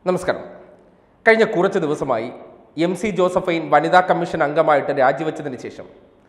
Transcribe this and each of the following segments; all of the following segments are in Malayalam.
നമസ്കാരം കഴിഞ്ഞ കുറച്ച് ദിവസമായി എം സി ജോസഫൈൻ വനിതാ കമ്മീഷൻ അംഗമായിട്ട് രാജിവെച്ചതിന് ശേഷം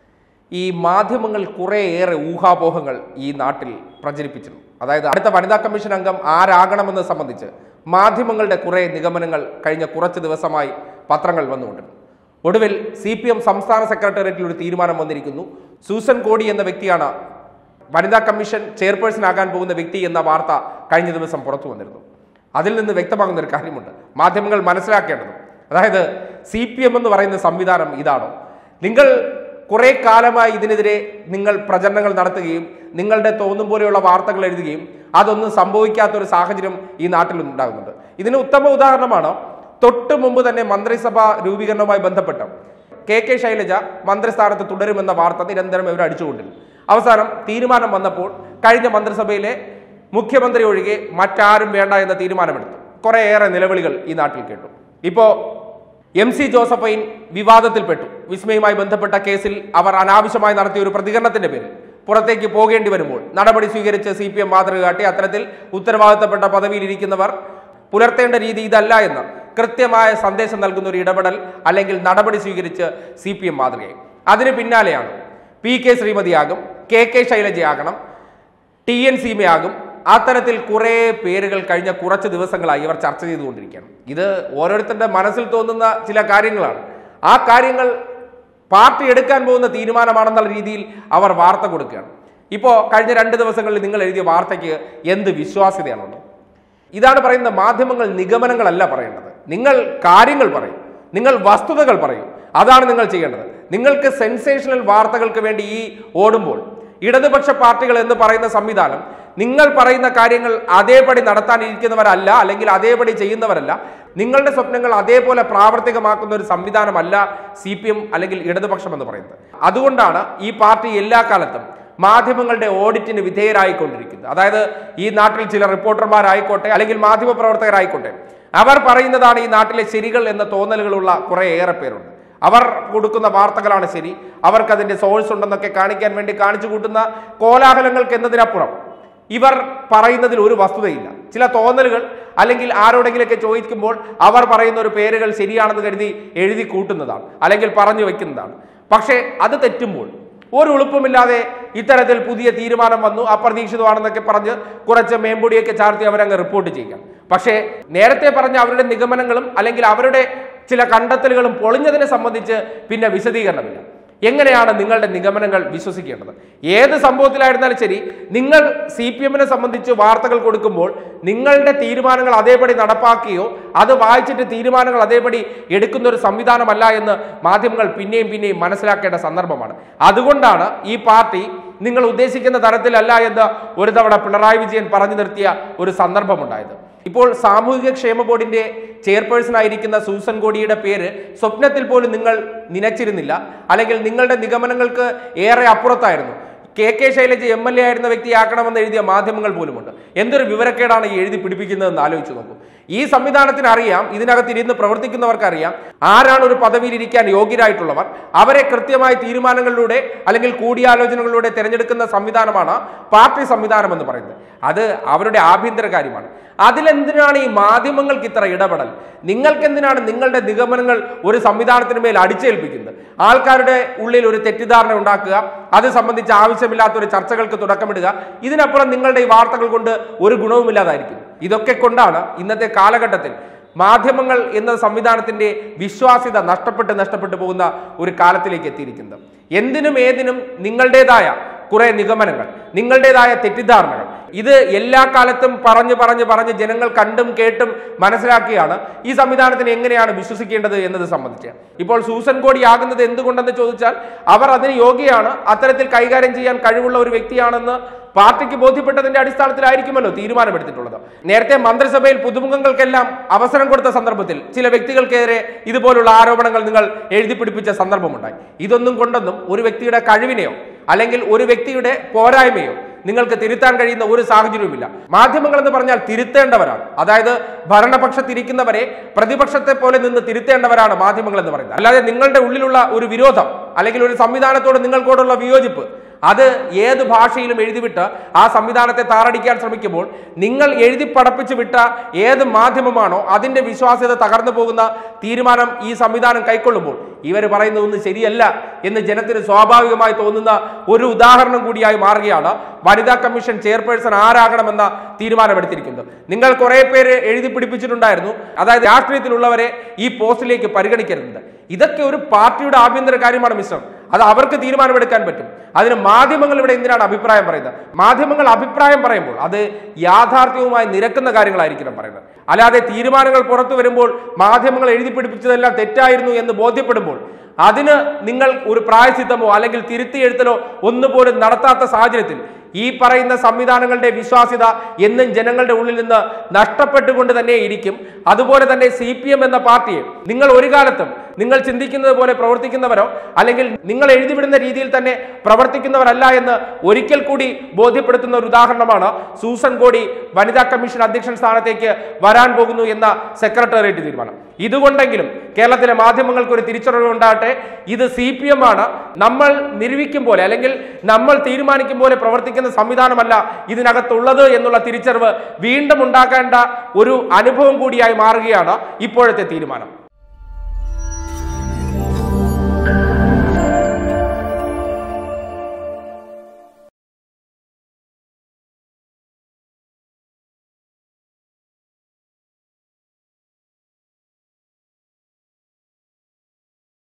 ഈ മാധ്യമങ്ങൾ കുറേയേറെ ഊഹാപോഹങ്ങൾ ഈ നാട്ടിൽ പ്രചരിപ്പിച്ചിരുന്നു അതായത് അടുത്ത വനിതാ കമ്മീഷൻ അംഗം ആരാകണമെന്ന് സംബന്ധിച്ച് മാധ്യമങ്ങളുടെ കുറേ നിഗമനങ്ങൾ കഴിഞ്ഞ കുറച്ച് ദിവസമായി പത്രങ്ങൾ വന്നുകൊണ്ടിരുന്നു ഒടുവിൽ സി പി എം സംസ്ഥാന സെക്രട്ടേറിയറ്റിൽ ഒരു തീരുമാനം വന്നിരിക്കുന്നു സൂസൻ കോടി എന്ന വ്യക്തിയാണ് വനിതാ കമ്മീഷൻ ചെയർപേഴ്സൺ ആകാൻ പോകുന്ന വ്യക്തി എന്ന വാർത്ത കഴിഞ്ഞ ദിവസം പുറത്തു വന്നിരുന്നു അതിൽ നിന്ന് വ്യക്തമാകുന്ന ഒരു കാര്യമുണ്ട് മാധ്യമങ്ങൾ മനസ്സിലാക്കേണ്ടത് അതായത് സി പി എം എന്ന് പറയുന്ന സംവിധാനം ഇതാണോ നിങ്ങൾ കുറെ കാലമായി ഇതിനെതിരെ നിങ്ങൾ പ്രചരണങ്ങൾ നടത്തുകയും നിങ്ങളുടെ തോന്നും പോലെയുള്ള വാർത്തകൾ എഴുതുകയും അതൊന്നും സംഭവിക്കാത്ത ഒരു സാഹചര്യം ഈ നാട്ടിൽ ഉണ്ടാകുന്നുണ്ട് ഇതിന് ഉത്തമ ഉദാഹരണമാണ് തൊട്ട് മുമ്പ് തന്നെ മന്ത്രിസഭ രൂപീകരണവുമായി ബന്ധപ്പെട്ട് കെ കെ ശൈലജ മന്ത്രിസ്ഥാനത്ത് തുടരുമെന്ന വാർത്ത നിരന്തരം ഇവർ അടിച്ചുകൊണ്ടിരുന്നു അവസാനം തീരുമാനം വന്നപ്പോൾ കഴിഞ്ഞ മന്ത്രിസഭയിലെ മുഖ്യമന്ത്രി ഒഴികെ മറ്റാരും വേണ്ട എന്ന തീരുമാനമെടുത്തു കുറേയേറെ നിലവിളികൾ ഈ നാട്ടിൽ കേട്ടു ഇപ്പോ എം സി ജോസഫൈൻ വിവാദത്തിൽപ്പെട്ടു വിസ്മയുമായി ബന്ധപ്പെട്ട കേസിൽ അവർ അനാവശ്യമായി നടത്തിയ ഒരു പ്രതികരണത്തിന്റെ പേരിൽ പുറത്തേക്ക് പോകേണ്ടി വരുമ്പോൾ നടപടി സ്വീകരിച്ച് സി പി എം മാതൃക കാട്ടി അത്തരത്തിൽ ഉത്തരവാദിത്തപ്പെട്ട പദവിയിലിരിക്കുന്നവർ പുലർത്തേണ്ട രീതി ഇതല്ല എന്ന് കൃത്യമായ സന്ദേശം നൽകുന്ന ഒരു ഇടപെടൽ അല്ലെങ്കിൽ നടപടി സ്വീകരിച്ച് സി പി എം മാതൃകയായി അതിന് പിന്നാലെയാണ് പി കെ ശ്രീമതിയാകും കെ കെ ശൈലജയാകണം ടി എൻ സീമയാകും അത്തരത്തിൽ കുറേ പേരുകൾ കഴിഞ്ഞ കുറച്ച് ദിവസങ്ങളായി ഇവർ ചർച്ച ചെയ്തുകൊണ്ടിരിക്കുകയാണ് ഇത് ഓരോരുത്തരുടെ മനസ്സിൽ തോന്നുന്ന ചില കാര്യങ്ങളാണ് ആ കാര്യങ്ങൾ പാർട്ടി എടുക്കാൻ പോകുന്ന തീരുമാനമാണെന്നുള്ള രീതിയിൽ അവർ വാർത്ത കൊടുക്കുകയാണ് ഇപ്പോൾ കഴിഞ്ഞ രണ്ട് ദിവസങ്ങളിൽ നിങ്ങൾ എഴുതിയ വാർത്തയ്ക്ക് എന്ത് വിശ്വാസ്യതയാണുള്ളത് ഇതാണ് പറയുന്ന മാധ്യമങ്ങൾ നിഗമനങ്ങളല്ല പറയേണ്ടത് നിങ്ങൾ കാര്യങ്ങൾ പറയും നിങ്ങൾ വസ്തുതകൾ പറയും അതാണ് നിങ്ങൾ ചെയ്യേണ്ടത് നിങ്ങൾക്ക് സെൻസേഷണൽ വാർത്തകൾക്ക് വേണ്ടി ഈ ഓടുമ്പോൾ ഇടതുപക്ഷ പാർട്ടികൾ എന്ന് പറയുന്ന സംവിധാനം നിങ്ങൾ പറയുന്ന കാര്യങ്ങൾ അതേപടി നടത്താനിരിക്കുന്നവരല്ല അല്ലെങ്കിൽ അതേപടി ചെയ്യുന്നവരല്ല നിങ്ങളുടെ സ്വപ്നങ്ങൾ അതേപോലെ പ്രാവർത്തികമാക്കുന്ന ഒരു സംവിധാനമല്ല സി പി എം അല്ലെങ്കിൽ ഇടതുപക്ഷം എന്ന് പറയുന്നത് അതുകൊണ്ടാണ് ഈ പാർട്ടി എല്ലാ കാലത്തും മാധ്യമങ്ങളുടെ ഓഡിറ്റിന് വിധേയരായിക്കൊണ്ടിരിക്കുന്നത് അതായത് ഈ നാട്ടിൽ ചില റിപ്പോർട്ടർമാരായിക്കോട്ടെ അല്ലെങ്കിൽ മാധ്യമ പ്രവർത്തകരായിക്കോട്ടെ അവർ പറയുന്നതാണ് ഈ നാട്ടിലെ ശരികൾ എന്ന തോന്നലുകളുള്ള കുറെ ഏറെ പേരുണ്ട് അവർ കൊടുക്കുന്ന വാർത്തകളാണ് ശരി അവർക്ക് അതിന്റെ സോഴ്സ് ഉണ്ടെന്നൊക്കെ കാണിക്കാൻ വേണ്ടി കാണിച്ചു കൂട്ടുന്ന കോലാഹലങ്ങൾക്ക് എന്നതിനപ്പുറം ഇവർ പറയുന്നതിൽ ഒരു വസ്തുതയില്ല ചില തോന്നലുകൾ അല്ലെങ്കിൽ ആരോടെങ്കിലൊക്കെ ചോദിക്കുമ്പോൾ അവർ പറയുന്ന ഒരു പേരുകൾ ശരിയാണെന്ന് കരുതി എഴുതി കൂട്ടുന്നതാണ് അല്ലെങ്കിൽ പറഞ്ഞു വെക്കുന്നതാണ് പക്ഷേ അത് തെറ്റുമ്പോൾ ഒരു ഉളുപ്പുമില്ലാതെ ഇത്തരത്തിൽ പുതിയ തീരുമാനം വന്നു അപ്രതീക്ഷിതമാണെന്നൊക്കെ പറഞ്ഞ് കുറച്ച് മേമ്പൊടിയൊക്കെ ചാർത്തി അവരങ്ങ് റിപ്പോർട്ട് ചെയ്യാം പക്ഷേ നേരത്തെ പറഞ്ഞ അവരുടെ നിഗമനങ്ങളും അല്ലെങ്കിൽ അവരുടെ ചില കണ്ടെത്തലുകളും പൊളിഞ്ഞതിനെ സംബന്ധിച്ച് പിന്നെ വിശദീകരണമില്ല എങ്ങനെയാണ് നിങ്ങളുടെ നിഗമനങ്ങൾ വിശ്വസിക്കേണ്ടത് ഏത് സംഭവത്തിലായിരുന്നാലും ശരി നിങ്ങൾ സി പി എമ്മിനെ സംബന്ധിച്ച് വാർത്തകൾ കൊടുക്കുമ്പോൾ നിങ്ങളുടെ തീരുമാനങ്ങൾ അതേപടി നടപ്പാക്കുകയോ അത് വായിച്ചിട്ട് തീരുമാനങ്ങൾ അതേപടി എടുക്കുന്ന ഒരു സംവിധാനമല്ല എന്ന് മാധ്യമങ്ങൾ പിന്നെയും പിന്നെയും മനസ്സിലാക്കേണ്ട സന്ദർഭമാണ് അതുകൊണ്ടാണ് ഈ പാർട്ടി നിങ്ങൾ ഉദ്ദേശിക്കുന്ന തരത്തിലല്ല എന്ന് ഒരു തവണ പിണറായി വിജയൻ പറഞ്ഞു നിർത്തിയ ഒരു സന്ദർഭമുണ്ടായത് ഇപ്പോൾ സാമൂഹിക ക്ഷേമ ബോർഡിന്റെ ചെയർപേഴ്സൺ ആയിരിക്കുന്ന സൂസൻ കോടിയുടെ പേര് സ്വപ്നത്തിൽ പോലും നിങ്ങൾ നനച്ചിരുന്നില്ല അല്ലെങ്കിൽ നിങ്ങളുടെ നിഗമനങ്ങൾക്ക് ഏറെ അപ്പുറത്തായിരുന്നു K K Shailaja M L A ആയിരുന്ന വ്യക്തിയാക്കണമെന്ന് എഴുതിയ മാധ്യമങ്ങൾ പോലുമുണ്ട് എന്തൊരു വിവരക്കേടാണ് ഈ എഴുതി പിടിപ്പിക്കുന്നതെന്ന് ആലോചിച്ച് നോക്കൂ ഈ സംവിധാനത്തിന് അറിയാം ഇതിനകത്ത് ഇരുന്ന് പ്രവർത്തിക്കുന്നവർക്ക് അറിയാം ആരാണ് ഒരു പദവിയിൽ ഇരിക്കാൻ യോഗ്യരായിട്ടുള്ളവർ അവരെ കൃത്യമായ തീരുമാനങ്ങളിലൂടെ അല്ലെങ്കിൽ കൂടിയാലോചനകളിലൂടെ തിരഞ്ഞെടുക്കുന്ന സംവിധാനമാണ് പാർട്ടി സംവിധാനം എന്ന് പറയുന്നത് അത് അവരുടെ ആഭ്യന്തര കാര്യമാണ് അതിലെന്തിനാണ് ഈ മാധ്യമങ്ങൾക്ക് ഇത്ര ഇടപെടൽ നിങ്ങൾക്ക് എന്തിനാണ് നിങ്ങളുടെ നിഗമനങ്ങൾ ഒരു സംവിധാനത്തിന് മേൽ അടിച്ചേൽപ്പിക്കുന്നത് ആൾക്കാരുടെ ഉള്ളിൽ ഒരു തെറ്റിദ്ധാരണ ഉണ്ടാക്കുക അത് സംബന്ധിച്ച് ആവശ്യമില്ലാത്ത ഒരു ചർച്ചകൾക്ക് തുടക്കമിടുക ഇതിനപ്പുറം നിങ്ങളുടെ ഈ വാർത്തകൾ കൊണ്ട് ഒരു ഗുണവുമില്ലാതായിരിക്കും ഇതൊക്കെ കൊണ്ടാണ് ഇന്നത്തെ കാലഘട്ടത്തിൽ മാധ്യമങ്ങൾ എന്ന സംവിധാനത്തിന്റെ വിശ്വാസ്യത നഷ്ടപ്പെട്ട് നഷ്ടപ്പെട്ടു പോകുന്ന ഒരു കാലത്തിലേക്ക് എത്തിയിരിക്കുന്നത് എന്തിനും ഏതിനും നിങ്ങളുടേതായ കുറെ നിഗമനങ്ങൾ നിങ്ങളുടേതായ തെറ്റിദ്ധാരണകൾ ഇത് എല്ലാ കാലത്തും പറഞ്ഞു പറഞ്ഞു പറഞ്ഞ് ജനങ്ങൾ കണ്ടും കേട്ടും മനസ്സിലാക്കിയാണ് ഈ സംവിധാനത്തിന് എങ്ങനെയാണ് വിശ്വസിക്കേണ്ടത് എന്നത് സംബന്ധിച്ച് ഇപ്പോൾ സൂസൻ കോടി ആകുന്നത് എന്തുകൊണ്ടെന്ന് ചോദിച്ചാൽ അവർ അതിന് യോഗ്യയാണ് അത്തരത്തിൽ കൈകാര്യം ചെയ്യാൻ കഴിവുള്ള ഒരു വ്യക്തിയാണെന്ന് പാർട്ടിക്ക് ബോധ്യപ്പെട്ടതിന്റെ അടിസ്ഥാനത്തിലായിരിക്കുമല്ലോ തീരുമാനമെടുത്തിട്ടുള്ളത് നേരത്തെ മന്ത്രിസഭയിൽ പുതുമുഖങ്ങൾക്കെല്ലാം അവസരം കൊടുത്ത സന്ദർഭത്തിൽ ചില വ്യക്തികൾക്കെതിരെ ഇതുപോലുള്ള ആരോപണങ്ങൾ നിങ്ങൾ എഴുതി പിടിപ്പിച്ച സന്ദർഭമുണ്ടായി ഇതൊന്നും കൊണ്ടൊന്നും ഒരു വ്യക്തിയുടെ കഴിവിനെയോ അല്ലെങ്കിൽ ഒരു വ്യക്തിയുടെ പോരായ്മയോ നിങ്ങൾക്ക് തിരുത്താൻ കഴിയുന്ന ഒരു സാഹചര്യവുമില്ല മാധ്യമങ്ങൾ എന്ന് പറഞ്ഞാൽ തിരുത്തേണ്ടവരാണ് അതായത് ഭരണപക്ഷത്തിരിക്കുന്നവരെ പ്രതിപക്ഷത്തെ പോലെ നിന്ന് തിരുത്തേണ്ടവരാണ് മാധ്യമങ്ങൾ എന്ന് പറയുന്നത് അല്ലാതെ നിങ്ങളുടെ ഉള്ളിലുള്ള ഒരു വിരോധം അല്ലെങ്കിൽ ഒരു സംവിധാനത്തോട് നിങ്ങൾക്കോടുള്ള വിയോജിപ്പ് അത് ഏത് ഭാഷയിലും എഴുതിവിട്ട് ആ സംവിധാനത്തെ താറടിക്കാൻ ശ്രമിക്കുമ്പോൾ നിങ്ങൾ എഴുതി പടപ്പിച്ച് വിട്ട ഏത് മാധ്യമമാണോ അതിന്റെ വിശ്വാസ്യത തകർന്നു പോകുന്ന തീരുമാനം ഈ സംവിധാനം കൈക്കൊള്ളുമ്പോൾ ഇവർ പറയുന്നതൊന്നും ശരിയല്ല എന്ന് ജനത്തിന് സ്വാഭാവികമായി തോന്നുന്ന ഒരു ഉദാഹരണം കൂടിയായി മാറുകയാണ് വനിതാ കമ്മീഷൻ ചെയർപേഴ്സൺ ആരാകണമെന്ന തീരുമാനമെടുത്തിരിക്കുന്നത് നിങ്ങൾ കുറെ പേര് എഴുതി പിടിപ്പിച്ചിട്ടുണ്ടായിരുന്നു അതായത് രാഷ്ട്രീയത്തിലുള്ളവരെ ഈ പോസ്റ്റിലേക്ക് പരിഗണിക്കരുത് ഇതൊക്കെ ഒരു പാർട്ടിയുടെ ആഭ്യന്തര കാര്യമാണ് മിസ്റ്റർ അത് അവർക്ക് തീരുമാനമെടുക്കാൻ പറ്റും അതിന് മാധ്യമങ്ങൾ ഇവിടെ എന്തിനാണ് അഭിപ്രായം പറയുന്നത് മാധ്യമങ്ങൾ അഭിപ്രായം പറയുമ്പോൾ അത് യാഥാർത്ഥ്യവുമായി നിരക്കുന്ന കാര്യങ്ങളായിരിക്കണം പറയുന്നത് അല്ലാതെ തീരുമാനങ്ങൾ പുറത്തു വരുമ്പോൾ മാധ്യമങ്ങൾ എഴുതി പിടിപ്പിച്ചതെല്ലാം തെറ്റായിരുന്നു എന്ന് ബോധ്യപ്പെടുമ്പോൾ അതിന് നിങ്ങൾ ഒരു പ്രായസിദ്ധമോ അല്ലെങ്കിൽ തിരുത്തി എഴുത്തലോ ഒന്നുപോലും നടത്താത്ത സാഹചര്യത്തിൽ ഈ പറയുന്ന സംവിധാനങ്ങളുടെ വിശ്വാസ്യത എന്നും ജനങ്ങളുടെ ഉള്ളിൽ നിന്ന് നഷ്ടപ്പെട്ടുകൊണ്ട് തന്നെ ഇരിക്കും അതുപോലെ തന്നെ സി പി എം എന്ന പാർട്ടിയെ നിങ്ങൾ ഒരു കാലത്തും നിങ്ങൾ ചിന്തിക്കുന്നത് പോലെ പ്രവർത്തിക്കുന്നവരോ അല്ലെങ്കിൽ നിങ്ങൾ എഴുതിവിടുന്ന രീതിയിൽ തന്നെ പ്രവർത്തിക്കുന്നവരല്ല എന്ന് ഒരിക്കൽ കൂടി ബോധ്യപ്പെടുത്തുന്ന ഒരു ഉദാഹരണമാണ് സൂസൻ കോടി വനിതാ കമ്മീഷൻ അധ്യക്ഷൻ സ്ഥാനത്തേക്ക് വരാൻ പോകുന്നു എന്ന സെക്രട്ടേറിയറ്റ് തീരുമാനം ഇതുകൊണ്ടെങ്കിലും കേരളത്തിലെ മാധ്യമങ്ങൾക്ക് ഒരു തിരിച്ചറിവ് ഉണ്ടാകട്ടെ ഇത് സി പി എം ആണ് നമ്മൾ നിരൂപിക്കും പോലെ അല്ലെങ്കിൽ നമ്മൾ തീരുമാനിക്കും പോലെ പ്രവർത്തിക്കുന്ന സംവിധാനമല്ല ഇതിനകത്തുള്ളത് എന്നുള്ള തിരിച്ചറിവ് വീണ്ടും ഉണ്ടാക്കേണ്ട ഒരു അനുഭവം കൂടിയായി മാറുകയാണ് ഇപ്പോഴത്തെ തീരുമാനം